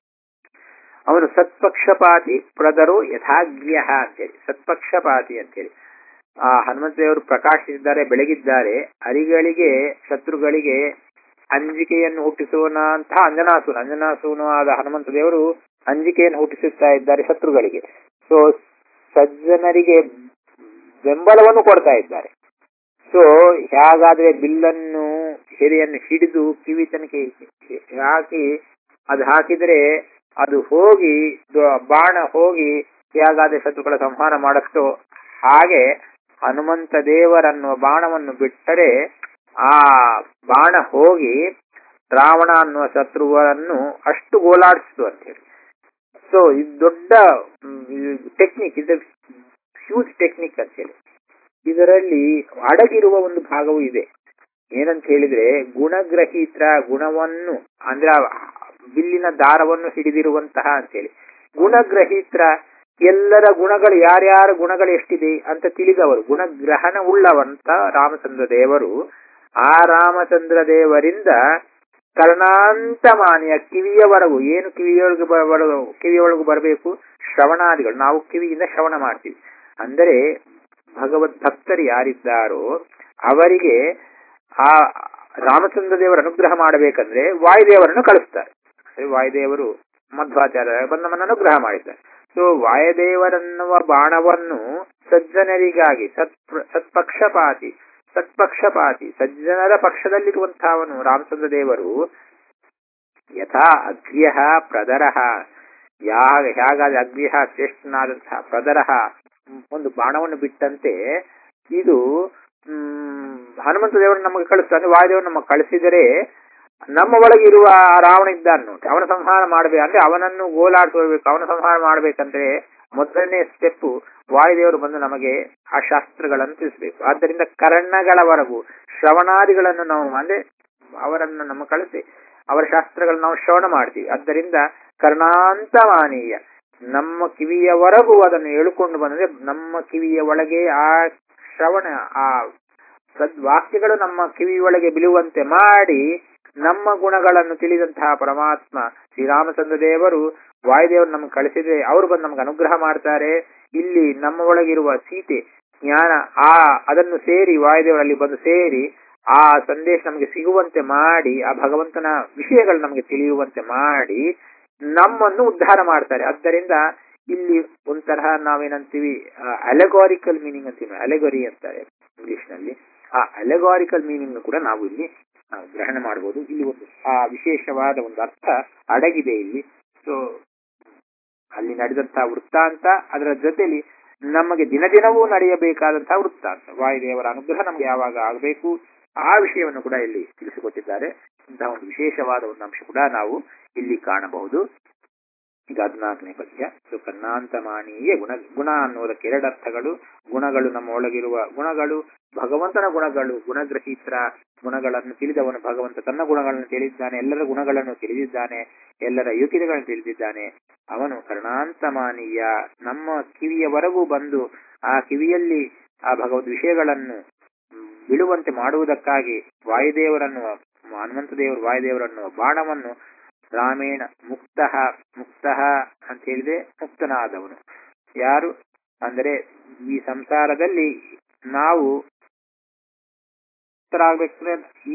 ಅವನು ಸತ್ಪಕ್ಷಪಾತಿ ಪ್ರದರು ಯಥಾಗ್ರ್ಯ ಅಂತೇಳಿ ಸತ್ಪಕ್ಷಪಾತಿ ಅಂತೇಳಿ ಆ ಹನುಮಂತ ದೇವರು ಪ್ರಕಾಶಿಸಿದ್ದಾರೆ ಬೆಳಗಿದ್ದಾರೆ ಅರಿಗಳಿಗೆ ಶತ್ರುಗಳಿಗೆ ಅಂಜಿಕೆಯನ್ನು ಹುಟ್ಟಿಸುವನ ಅಂತ ಅಂಜನಾಸೂನ ಅಂಜನಾಸೂನವಾದ ಹನುಮಂತ ದೇವರು ಅಂಜಿಕೆಯನ್ನು ಹುಟ್ಟಿಸುತ್ತಾ ಇದ್ದಾರೆ ಶತ್ರುಗಳಿಗೆ ಸೊ ಸಜ್ಜನರಿಗೆ ಬೆಂಬಲವನ್ನು ಕೊಡ್ತಾ ಇದ್ದಾರೆ ಸೊ ಹೇಗಾದ್ರೆ ಬಿಲ್ಲನ್ನು ಹೆರೆಯನ್ನು ಹಿಡಿದು ಕಿವಿ ತನಕ ಹಾಕಿ ಅದು ಹಾಕಿದ್ರೆ ಅದು ಹೋಗಿ ದ- ಬಾಣ ಹೋಗಿ ಹೇಗಾದ್ರೆ ಶತ್ರುಗಳ ಸಂಹಾರ ಮಾಡುತ್ತೋ ಹಾಗೆ ಹನುಮಂತ ದೇವರನ್ನುವ ಬಾಣವನ್ನು ಬಿಟ್ಟರೆ ಆ ಬಾಣ ಹೋಗಿ ರಾವಣ ಅನ್ನುವ ಶತ್ರುವನ್ನು ಅಷ್ಟು ಗೋಳಾಡಿಸಿತು ಅಂತ ಹೇಳಿ ಸೊ ಇದು ದೊಡ್ಡ ಟೆಕ್ನಿಕ್ ಇದು ಹ್ಯೂಜ್ ಟೆಕ್ನಿಕ್ ಅಂತ ಹೇಳಿ ಇದರಲ್ಲಿ ಅಡಗಿರುವ ಒಂದು ಭಾಗವೂ ಇದೆ ಏನಂತ ಹೇಳಿದ್ರೆ ಗುಣಗ್ರಹೀತ್ರ ಗುಣವನ್ನು ಅಂದ್ರೆ ಆ ಬಿಲ್ಲಿನ ದಾರವನ್ನು ಹಿಡಿದಿರುವಂತಹ ಅಂತೇಳಿ ಗುಣಗ್ರಹೀತ್ರ ಎಲ್ಲರ ಗುಣಗಳು ಯಾರ್ಯಾರ ಗುಣಗಳು ಎಷ್ಟಿದೆ ಅಂತ ತಿಳಿದವರು ಗುಣಗ್ರಹಣ ಉಳ್ಳವಂತ ರಾಮಚಂದ್ರ ದೇವರು ಆ ರಾಮಚಂದ್ರ ದೇವರಿಂದ ಕರ್ಣಾಂತಮಾನಿಯ ಕಿವಿಯವರೆಗೂ ಏನು ಕಿವಿಯೊಳಗೆ ಬರ ಕಿವಿಯೊಳಗೂ ಬರಬೇಕು ಶ್ರವಣಾದಿಗಳು ನಾವು ಕಿವಿಯಿಂದ ಶ್ರವಣ ಮಾಡ್ತೀವಿ ಅಂದರೆ ಭಗವದ್ ಭಕ್ತರು ಯಾರಿದ್ದಾರೋ ಅವರಿಗೆ ಆ ರಾಮಚಂದ್ರ ದೇವರ ಅನುಗ್ರಹ ಮಾಡಬೇಕಂದ್ರೆ ವಾಯುದೇವರನ್ನು ಕಳಿಸ್ತಾರೆ ಅಂದ್ರೆ ವಾಯುದೇವರು ಮಧ್ವಾಚಾರ್ಯ ಬಂದು ನಮ್ಮನ್ನು ಅನುಗ್ರಹ ಮಾಡಿದ್ದಾರೆ ಸೊ ವಾಯುದೇವರನ್ನುವ ಬಾಣವನ್ನು ಸಜ್ಜನರಿಗಾಗಿ ಸತ್ ಸತ್ಪಕ್ಷಪಾತಿ ಸತ್ಪಕ್ಷಪಾತಿ ಸಜ್ಜನರ ಪಕ್ಷದಲ್ಲಿರುವಂತಹವನು ರಾಮಚಂದ್ರ ದೇವರು ಯಥಾ ಅಗ್ರ್ಯ ಪ್ರದರಹ ಯಾ ಹೇಗಾದ ಅಗ್ರ್ಯ ಶ್ರೇಷ್ಠನಾದಂತಹ ಪ್ರದರಹ ಒಂದು ಬಾಣವನ್ನು ಬಿಟ್ಟಂತೆ ಇದು ಹ್ಮ್ ಹನುಮಂತ ದೇವರು ನಮಗೆ ಕಳಿಸ್ತಾನೆ ವಾಯುದೇವರು ನಮಗೆ ಕಳಿಸಿದರೆ ನಮ್ಮ ಒಳಗೆ ಇರುವ ಆ ರಾವಣ ಇದ್ದಾನೆ ನೋಡಿ ಅವನ ಸಂಹಾರ ಮಾಡಬೇಕು ಅಂದ್ರೆ ಅವನನ್ನು ಗೋಲಾಡಿಸಬೇಕು ಅವನ ಸಂಹಾರ ಮಾಡ್ಬೇಕಂದ್ರೆ ಮೊದಲನೇ ಸ್ಟೆಪ್ ವಾಯುದೇವರು ಬಂದು ನಮಗೆ ಆ ಶಾಸ್ತ್ರಗಳನ್ನು ತಿಳಿಸಬೇಕು ಆದ್ದರಿಂದ ಕರ್ಣಗಳವರೆಗೂ ಶ್ರವಣಾದಿಗಳನ್ನು ನಾವು ಅಂದ್ರೆ ಅವರನ್ನು ನಮ್ಮ ಕಳಿಸಿ ಅವರ ಶಾಸ್ತ್ರಗಳನ್ನು ನಾವು ಶ್ರವಣ ಮಾಡ್ತೀವಿ ಆದ್ದರಿಂದ ಕರ್ಣಾಂತಮಾನೀಯ ನಮ್ಮ ಕಿವಿಯವರೆಗೂ ಅದನ್ನು ಎಳುಕೊಂಡು ಬಂದ್ರೆ ನಮ್ಮ ಕಿವಿಯ ಒಳಗೆ ಆ ಶ್ರವಣ ಆ ಸದ್ವಾಕ್ಯಗಳು ನಮ್ಮ ಕಿವಿಯೊಳಗೆ ಬಿಳುವಂತೆ ಮಾಡಿ ನಮ್ಮ ಗುಣಗಳನ್ನು ತಿಳಿದಂತಹ ಪರಮಾತ್ಮ ಶ್ರೀರಾಮಚಂದ್ರ ದೇವರು ವಾಯುದೇವರು ನಮಗೆ ಕಳಿಸಿದ್ರೆ ಅವರು ಬಂದು ನಮಗೆ ಅನುಗ್ರಹ ಮಾಡ್ತಾರೆ ಇಲ್ಲಿ ನಮ್ಮ ಒಳಗಿರುವ ಸೀತೆ ಜ್ಞಾನ ಆ ಅದನ್ನು ಸೇರಿ ವಾಯುದೇವರಲ್ಲಿ ಬಂದು ಸೇರಿ ಆ ಸಂದೇಶ ನಮಗೆ ಸಿಗುವಂತೆ ಮಾಡಿ ಆ ಭಗವಂತನ ವಿಷಯಗಳು ನಮಗೆ ತಿಳಿಯುವಂತೆ ಮಾಡಿ ನಮ್ಮನ್ನು ಉದ್ಧಾರ ಮಾಡ್ತಾರೆ ಆದ್ದರಿಂದ ಇಲ್ಲಿ ಒಂಥರ ನಾವೇನಂತೀವಿ ಅಲೆಗಾರಿಕಲ್ ಮೀನಿಂಗ್ ಅಂತೀವಿ ಅಲೆಗೊರಿ ಅಂತಾರೆ ಇಂಗ್ಲಿಷ್ ನಲ್ಲಿ ಆ ಅಲೆಗಾರಿಕಲ್ ಮೀನಿಂಗ್ ಕೂಡ ನಾವು ಇಲ್ಲಿ ಗ್ರಹಣ ಮಾಡಬಹುದು ಇಲ್ಲಿ ಒಂದು ಆ ವಿಶೇಷವಾದ ಒಂದು ಅರ್ಥ ಅಡಗಿದೆ ಇಲ್ಲಿ ಸೊ ಅಲ್ಲಿ ನಡೆದಂತಹ ವೃತ್ತಾಂತ ಅದರ ಜೊತೆಲಿ ನಮಗೆ ದಿನ ದಿನವೂ ನಡೆಯಬೇಕಾದಂತಹ ವೃತ್ತಾಂತ ವಾಯುದೇವರ ಅನುಗ್ರಹ ನಮಗೆ ಯಾವಾಗ ಆಗಬೇಕು ಆ ವಿಷಯವನ್ನು ಕೂಡ ಇಲ್ಲಿ ತಿಳಿಸಿಕೊಟ್ಟಿದ್ದಾರೆ ಇಂತಹ ಒಂದು ವಿಶೇಷವಾದ ಒಂದು ಅಂಶ ಕೂಡ ನಾವು ಇಲ್ಲಿ ಕಾಣಬಹುದು ಈಗ ಹದಿನಾಲ್ಕನೇ ಪದ್ಯ ಸೊ ಕರ್ಣಾಂತಮಾನೀಯ ಗುಣ ಗುಣ ಅನ್ನೋದಕ್ಕೆ ಎರಡು ಅರ್ಥಗಳು ಗುಣಗಳು ನಮ್ಮ ಒಳಗಿರುವ ಗುಣಗಳು ಭಗವಂತನ ಗುಣಗಳು ಗುಣಗ್ರಹೀತ್ರ ಗುಣಗಳನ್ನು ತಿಳಿದವನು ಭಗವಂತ ತನ್ನ ಗುಣಗಳನ್ನು ತಿಳಿದಿದ್ದಾನೆ ಎಲ್ಲರ ಗುಣಗಳನ್ನು ತಿಳಿದಿದ್ದಾನೆ ಎಲ್ಲರ ಯೋಗ್ಯತೆಗಳನ್ನು ತಿಳಿದಿದ್ದಾನೆ ಅವನು ಕರ್ಣಾಂತಮಾನೀಯ ನಮ್ಮ ಕಿವಿಯವರೆಗೂ ಬಂದು ಆ ಕಿವಿಯಲ್ಲಿ ಆ ಭಗವದ್ ವಿಷಯಗಳನ್ನು ಬಿಡುವಂತೆ ಮಾಡುವುದಕ್ಕಾಗಿ ವಾಯುದೇವರನ್ನು ಹನುಮಂತ ದೇವರು ವಾಯುದೇವರನ್ನು ಬಾಣವನ್ನು ರಾಮೇಣ ಮುಕ್ತ ಮುಕ್ತ ಅಂತ ಹೇಳಿದ್ರೆ ಮುಕ್ತನಾದವನು ಯಾರು ಅಂದರೆ ಈ ಸಂಸಾರದಲ್ಲಿ ನಾವು ಮುಕ್ತರಾಗಬೇಕಂದ್ರೆ ಈ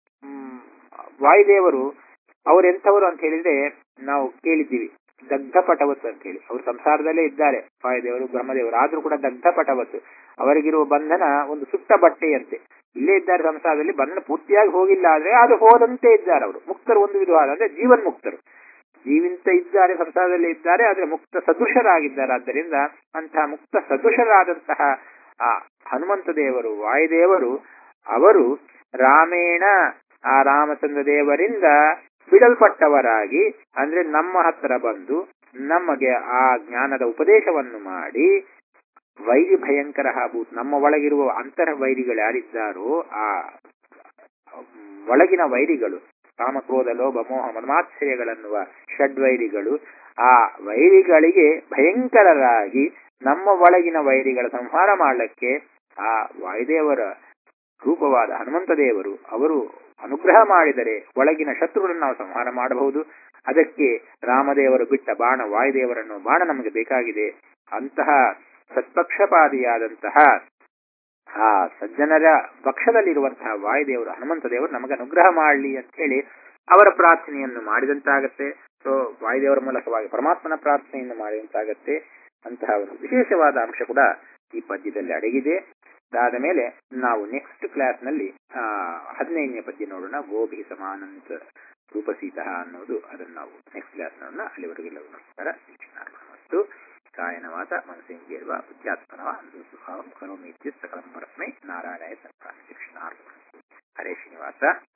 ವಾಯುದೇವರು ಅವರೆಂಥವರು ಅಂತ ಹೇಳಿದ್ರೆ ನಾವು ಕೇಳಿದ್ದೀವಿ ದಗ್ಧ ಪಟವತ್ತು ಅಂತ ಹೇಳಿ ಅವರು ಸಂಸಾರದಲ್ಲೇ ಇದ್ದಾರೆ ವಾಯುದೇವರು ಬ್ರಹ್ಮದೇವರು ಆದ್ರೂ ಕೂಡ ದಗ್ಧ ಪಟವತ್ತು ಅವರಿಗಿರುವ ಬಂಧನ ಒಂದು ಸುಟ್ಟ ಬಟ್ಟೆಯಂತೆ ಇಲ್ಲೇ ಇದ್ದಾರೆ ಸಂಸಾರದಲ್ಲಿ ಬಂಧನ ಪೂರ್ತಿಯಾಗಿ ಹೋಗಿಲ್ಲ ಆದ್ರೆ ಅದು ಹೋದಂತೆ ಇದ್ದಾರೆ ಅವರು ಮುಕ್ತರು ಒಂದು ವಿಧವಾದ ಅಂದ್ರೆ ಜೀವನ್ ಮುಕ್ತರು ಜೀವಂತ ಇದ್ದಾರೆ ಸಂಸಾರದಲ್ಲಿ ಇದ್ದಾರೆ ಆದ್ರೆ ಮುಕ್ತ ಸದೃಶರಾಗಿದ್ದಾರೆ ಆದ್ದರಿಂದ ಅಂತಹ ಮುಕ್ತ ಸದೃಶರಾದಂತಹ ಆ ಹನುಮಂತ ದೇವರು ವಾಯುದೇವರು ಅವರು ರಾಮೇಣ ಆ ರಾಮಚಂದ್ರ ದೇವರಿಂದ ಬಿಡಲ್ಪಟ್ಟವರಾಗಿ ಅಂದ್ರೆ ನಮ್ಮ ಹತ್ರ ಬಂದು ನಮಗೆ ಆ ಜ್ಞಾನದ ಉಪದೇಶವನ್ನು ಮಾಡಿ ವೈರಿ ಭಯಂಕರ ಭೂತ್ ನಮ್ಮ ಒಳಗಿರುವ ಅಂತರ ವೈರಿಗಳು ಯಾರಿದ್ದಾರೋ ಆ ಒಳಗಿನ ವೈರಿಗಳು ಕಾಮಕ್ರೋಧ ಲೋಭ ಮೋಹ ಮನ್ಮಾತ್ಸರ್ಯಗಳನ್ನುವ ಷಡ್ವೈರಿಗಳು ಆ ವೈರಿಗಳಿಗೆ ಭಯಂಕರರಾಗಿ ನಮ್ಮ ಒಳಗಿನ ವೈರಿಗಳ ಸಂಹಾರ ಮಾಡಲಿಕ್ಕೆ ಆ ವಾಯುದೇವರ ರೂಪವಾದ ಹನುಮಂತ ದೇವರು ಅವರು ಅನುಗ್ರಹ ಮಾಡಿದರೆ ಒಳಗಿನ ಶತ್ರುಗಳನ್ನು ನಾವು ಸಂಹಾರ ಮಾಡಬಹುದು ಅದಕ್ಕೆ ರಾಮದೇವರು ಬಿಟ್ಟ ಬಾಣ ವಾಯುದೇವರನ್ನು ಬಾಣ ನಮಗೆ ಬೇಕಾಗಿದೆ ಅಂತಹ ಸತ್ಪಕ್ಷಪಾದಿಯಾದಂತಹ ಆ ಸಜ್ಜನರ ಪಕ್ಷದಲ್ಲಿರುವಂತಹ ವಾಯುದೇವರು ಹನುಮಂತ ದೇವರು ನಮಗೆ ಅನುಗ್ರಹ ಮಾಡಲಿ ಅಂತ ಹೇಳಿ ಅವರ ಪ್ರಾರ್ಥನೆಯನ್ನು ಮಾಡಿದಂತಾಗತ್ತೆ ಸೊ ವಾಯುದೇವರ ಮೂಲಕವಾಗಿ ಪರಮಾತ್ಮನ ಪ್ರಾರ್ಥನೆಯನ್ನು ಮಾಡಿದಂತಾಗತ್ತೆ ಅಂತಹ ಒಂದು ವಿಶೇಷವಾದ ಅಂಶ ಕೂಡ ಈ ಪದ್ಯದಲ್ಲಿ ಅಡಗಿದೆ ಅದಾದ ಮೇಲೆ ನಾವು ನೆಕ್ಸ್ಟ್ ಕ್ಲಾಸ್ ನಲ್ಲಿ ಆ ಹದಿನೈದನೇ ಪದ್ಯ ನೋಡೋಣ ಗೋಭಿ ಸಮಾನಂತ ರೂಪಸೀತ ಅನ್ನೋದು ಅದನ್ನು ನಾವು ನೆಕ್ಸ್ಟ್ ಕ್ಲಾಸ್ ನೋಡೋಣ ಅಲ್ಲಿವರೆಗೆಲ್ಲ ನಮಸ್ಕಾರ ಮತ್ತು ಕಾಯನ ವಾಸ ಮನಸ್ಸೇಂದ್ರಿಯರ್ವ ಬುದ್ಧ್ಯಾತ್ಮನವ ಸ್ವಭಾವಂ ಕರೋಮಿ ಇತ್ಯುತ್ ಸಕಲಂ ಪರಸ್ಮೈ ನಾರಾಯಣಾಯ ಸರ್ಕಾರಕ್ಕೆ ಕೃಷ್ಣಾರ್ಪಣ ಹರೇ ಶ್ರೀನಿವಾಸ